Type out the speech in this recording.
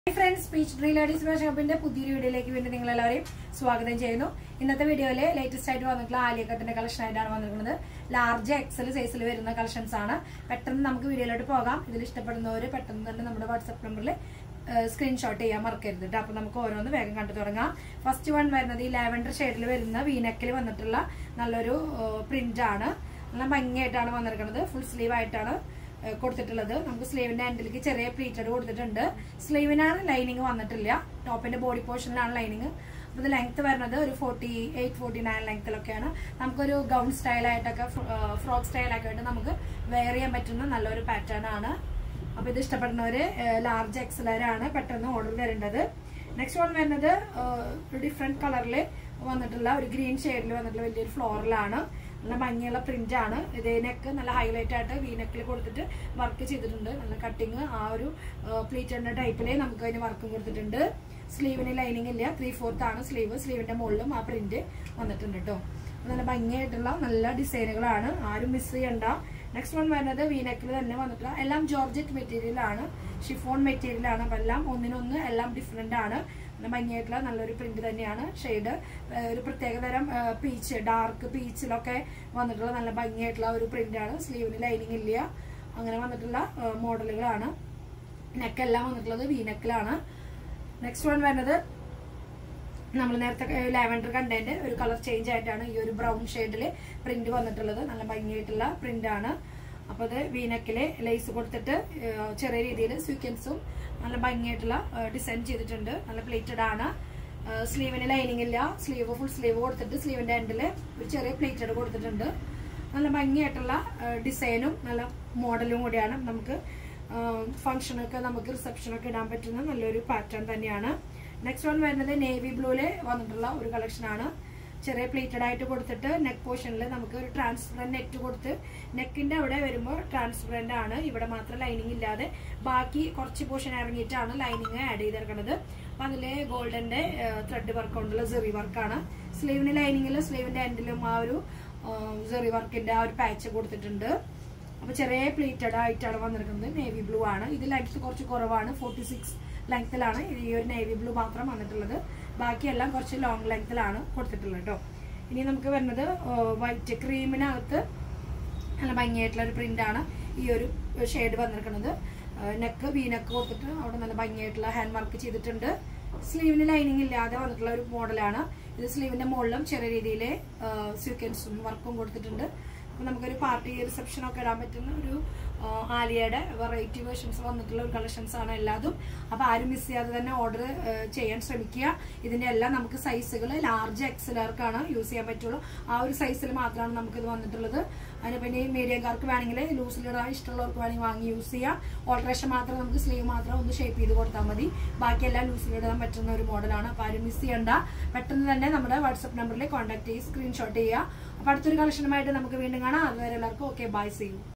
friends speech ഡ്രീ ladies fashion ഷോപ്പിന്റെ പുതിയൊരു വീഡിയോയിലേക്ക് വീണ്ടും നിങ്ങൾ എല്ലാവരെയും സ്വാഗതം ചെയ്യുന്നു ഇന്നത്തെ വീഡിയോയില് ലേറ്റസ്റ്റ് ആയിട്ട് വന്നിട്ടുള്ള ആലിയക്കത്തിന്റെ കളക്ഷൻ ആയിട്ടാണ് വന്നിരിക്കുന്നത് ലാർജ് എക്സൽ സൈസിൽ വരുന്ന കളക്ഷൻസ് ആണ് പെട്ടെന്ന് നമുക്ക് വീഡിയോയിലോട്ട് പോകാം ഇതിൽ ഇഷ്ടപ്പെടുന്നവർ പെട്ടെന്ന് തന്നെ നമ്മുടെ വാട്സ്ആപ്പ് നമ്പറിൽ സ്ക്രീൻഷോട്ട് ചെയ്യാൻ മറക്കരുത് കേട്ടോ അപ്പൊ നമുക്ക് ഓരോന്ന് വേഗം കണ്ടു തുടങ്ങാം ഫസ്റ്റ് വൺ വരുന്നത് ഈ ലാവൻഡർ ഷെയ്ഡിൽ വരുന്ന വീനക്കിൽ വന്നിട്ടുള്ള നല്ലൊരു പ്രിന്റ് ആണ് നല്ല ഭംഗിയായിട്ടാണ് വന്നിരിക്കുന്നത് ഫുൾ സ്ലീവ് ആയിട്ടാണ് ഏഹ് കൊടുത്തിട്ടുള്ളത് നമുക്ക് സ്ലീവിന്റെ എൻഡിലേക്ക് ചെറിയ പ്ലീറ്റഡ് കൊടുത്തിട്ടുണ്ട് സ്ലീവിനാണ് ലൈനിങ് വന്നിട്ടില്ല ടോപ്പിന്റെ ബോഡി പോർഷനിലാണ് ലൈനിങ് അപ്പൊ ഇത് ലെങ്ത് വരുന്നത് ഒരു ഫോർട്ടി എയ്റ്റ് ഫോർട്ടി നയൻ ലെങ്ത്തിലൊക്കെയാണ് നമുക്കൊരു ഗൗൺ സ്റ്റൈലായിട്ടൊക്കെ ഫ്രോക്ക് സ്റ്റൈലൊക്കെ ആയിട്ട് നമുക്ക് വെയർ ചെയ്യാൻ പറ്റുന്ന നല്ലൊരു പാറ്റേൺ ആണ് അപ്പൊ ഇത് ഇഷ്ടപ്പെടുന്നവര് ലാർജ് എക്സലറാണ് പെട്ടെന്ന് ഓർഡർ തരേണ്ടത് നെക്സ്റ്റ് വൺ വരുന്നത് ഏഹ് ഒരു ഡിഫറെന്റ് കളറിൽ വന്നിട്ടുള്ള ഒരു ഗ്രീൻ ഷെയ്ഡിൽ വന്നിട്ടുള്ള വലിയൊരു ഫ്ലോറലാണ് നല്ല ഭംഗിയുള്ള പ്രിന്റ് ആണ് ഇതിനൊക്കെ നല്ല ഹൈലൈറ്റ് ആയിട്ട് വീനക്കിൽ കൊടുത്തിട്ട് വർക്ക് ചെയ്തിട്ടുണ്ട് നല്ല കട്ടിങ് ആ ഒരു പ്ലീറ്ററിന്റെ ടൈപ്പില് നമുക്ക് അതിന് വർക്കും കൊടുത്തിട്ടുണ്ട് സ്ലീവിന് ലൈനിങ് ഇല്ല ത്രീ ഫോർത്ത് ആണ് സ്ലീവ് സ്ലീവിന്റെ മുകളിലും ആ പ്രിന്റ് വന്നിട്ടുണ്ട് കേട്ടോ നല്ല ഭംഗിയായിട്ടുള്ള നല്ല ഡിസൈനുകളാണ് ആരും മിസ് ചെയ്യണ്ട നെക്സ്റ്റ് വൺ വരുന്നത് വീനക്കിൽ തന്നെ വന്നിട്ടുള്ള എല്ലാം ജോർജറ്റ് മെറ്റീരിയൽ ആണ് ഷിഫോൺ മെറ്റീരിയൽ ആണ് അപ്പൊ എല്ലാം ഒന്നിനൊന്ന് എല്ലാം ഡിഫറെന്റ് ആണ് നല്ല ഭംഗിയായിട്ടുള്ള നല്ലൊരു പ്രിന്റ് തന്നെയാണ് ഷെയ്ഡ് ഒരു പ്രത്യേകതരം പീച്ച് ഡാർക്ക് പീച്ചിലൊക്കെ വന്നിട്ടുള്ള നല്ല ഭംഗിയായിട്ടുള്ള ഒരു പ്രിന്റ് ആണ് സ്ലീവിന് ലൈനിങ് ഇല്ല അങ്ങനെ വന്നിട്ടുള്ള മോഡലുകളാണ് നെക്കെല്ലാം വന്നിട്ടുള്ളത് വീനക്കിലാണ് നെക്സ്റ്റ് വൺ വരുന്നത് നമ്മൾ നേരത്തെ ലാവൻഡർ കണ്ടതിന്റെ ഒരു കളർ ചേഞ്ച് ആയിട്ടാണ് ഈ ഒരു ബ്രൗൺ ഷെയ്ഡിൽ പ്രിന്റ് വന്നിട്ടുള്ളത് നല്ല ഭംഗിയായിട്ടുള്ള പ്രിന്റ് ആണ് അപ്പൊ അത് വീനക്കില് ലേസ് കൊടുത്തിട്ട് ഏഹ്, ചെറിയ രീതിയിൽ സ്വീക്വൻസും നല്ല ഭംഗിയായിട്ടുള്ള ഡിസൈൻ ചെയ്തിട്ടുണ്ട് നല്ല പ്ലേറ്റഡ് ആണ് ഏഹ്, സ്ലീവിന് ലൈനിങ് ഇല്ല സ്ലീവ് ഫുൾ സ്ലീവ് കൊടുത്തിട്ട് സ്ലീവിന്റെ എൻഡിൽ ഒരു ചെറിയ പ്ലേറ്റഡ് കൊടുത്തിട്ടുണ്ട് നല്ല ഭംഗിയായിട്ടുള്ള ഏഹ്, ഡിസൈനും നല്ല മോഡലും കൂടിയാണ് നമുക്ക് ഫംഗ്ഷനൊക്കെ നമുക്ക് റിസപ്ഷനൊക്കെ ഇടാൻ പറ്റുന്ന നല്ലൊരു പാറ്റേൺ തന്നെയാണ് നെക്സ്റ്റ് വൺ വരുന്നത് നേവി ബ്ലൂല് വന്നിട്ടുള്ള ഒരു കളക്ഷൻ ആണ് ചെറിയ പ്ലേറ്റഡ് ആയിട്ട് കൊടുത്തിട്ട് നെക്ക് പോർഷനിൽ നമുക്ക് ഒരു ട്രാൻസ്പെറന്റ് നെറ്റ് കൊടുത്ത് നെക്കിന്റെ അവിടെ വരുമ്പോൾ ട്രാൻസ്പെറന്റ് ആണ് ഇവിടെ മാത്രം ലൈനിങ് ഇല്ലാതെ ബാക്കി കുറച്ച് പോർഷൻ ഇറങ്ങിയിട്ടാണ് ലൈനിങ് ആഡ് ചെയ്തെടുക്കുന്നത് അപ്പൊ അതില് ഗോൾഡന്റെ ത്രെഡ് വർക്ക് കൊണ്ടുള്ള സെറി വർക്കാണ് സ്ലീവിന് ലൈനിങ്ങിലും സ്ലീവിന്റെ എൻഡിലും ആ ഒരു സെറി വർക്കിന്റെ ആ ഒരു പാച്ച് കൊടുത്തിട്ടുണ്ട് അപ്പൊ ചെറിയ പ്ലേറ്റഡ് ആയിട്ടാണ് വന്നിരിക്കുന്നത് നേവി ബ്ലൂ ആണ് ഇത് ലെങ്ത് കുറച്ച് കുറവാണ് ഫോർട്ടി സിക്സ് ലെങ്ത്തിലാണ് ഈ ഒരു നേവി ബ്ലൂ മാത്രം വന്നിട്ടുള്ളത് ബാക്കിയെല്ലാം കുറച്ച് ലോങ് ലെങ്ത്തിലാണ് കൊടുത്തിട്ടുള്ളത് കേട്ടോ ഇനി നമുക്ക് വരുന്നത് വൈറ്റ് ക്രീമിനകത്ത് നല്ല ഭംഗിയായിട്ടുള്ള ഒരു പ്രിന്റ് ആണ് ഈ ഒരു ഷെയ്ഡ് വന്നിരിക്കുന്നത് നെക്ക് വി നെക്ക് കൊടുത്തിട്ട് അവിടെ നല്ല ഭംഗിയായിട്ടുള്ള ഹാൻഡ് വർക്ക് ചെയ്തിട്ടുണ്ട് സ്ലീവിന് ലൈനിങ് ഇല്ലാതെ വന്നിട്ടുള്ള ഒരു മോഡലാണ് ഇത് സ്ലീവിന്റെ മുകളിലും ചെറിയ രീതിയിൽ സ്വീക്വൻസും വർക്കും കൊടുത്തിട്ടുണ്ട് അപ്പൊ നമുക്കൊരു പാർട്ടി റിസപ്ഷൻ ഒക്കെ ഇടാൻ പറ്റുന്ന ഒരു ആ, ആലിയയുടെ വെറൈറ്റി വേർഷൻസ് വന്നിട്ടുള്ള ഒരു കളക്ഷൻസ് ആണ് എല്ലാതും അപ്പൊ ആരും മിസ് ചെയ്യാതെ തന്നെ ഓർഡർ ചെയ്യാൻ ശ്രമിക്കുക ഇതിന്റെ എല്ലാം നമുക്ക് സൈസുകൾ ലാർജ് എക്സലർക്കാണ് യൂസ് ചെയ്യാൻ പറ്റുള്ളൂ ആ ഒരു സൈസിൽ മാത്രമാണ് നമുക്ക് ഇത് വന്നിട്ടുള്ളത് അതിന് പിന്നെ മീഡിയംകാർക്ക് വേണമെങ്കിൽ ലൂസിലിടാൻ ഇഷ്ടമുള്ളവർക്ക് വേണമെങ്കിൽ വാങ്ങി യൂസ് ചെയ്യാം ഓൾട്രേഷൻ മാത്രം നമുക്ക് സ്ലീവ് മാത്രം ഒന്ന് ഷേപ്പ് ചെയ്ത് കൊടുത്താൽ മതി ബാക്കിയെല്ലാം ലൂസിലിടാൻ പറ്റുന്ന ഒരു മോഡലാണ് അപ്പൊ ആരും മിസ് ചെയ്യണ്ട പെട്ടെന്ന് തന്നെ നമ്മുടെ വാട്സ്ആപ്പ് നമ്പറിൽ കോൺടാക്ട് ചെയ്ത് സ്ക്രീൻഷോട്ട് ചെയ്യുക അപ്പൊ അടുത്തൊരു കളക്ഷനുമായിട്ട് നമുക്ക് വീണ്ടും കാണാം അതുവരെ എല്ലാവർക്കും ഓക്കെ ബൈ സീ യു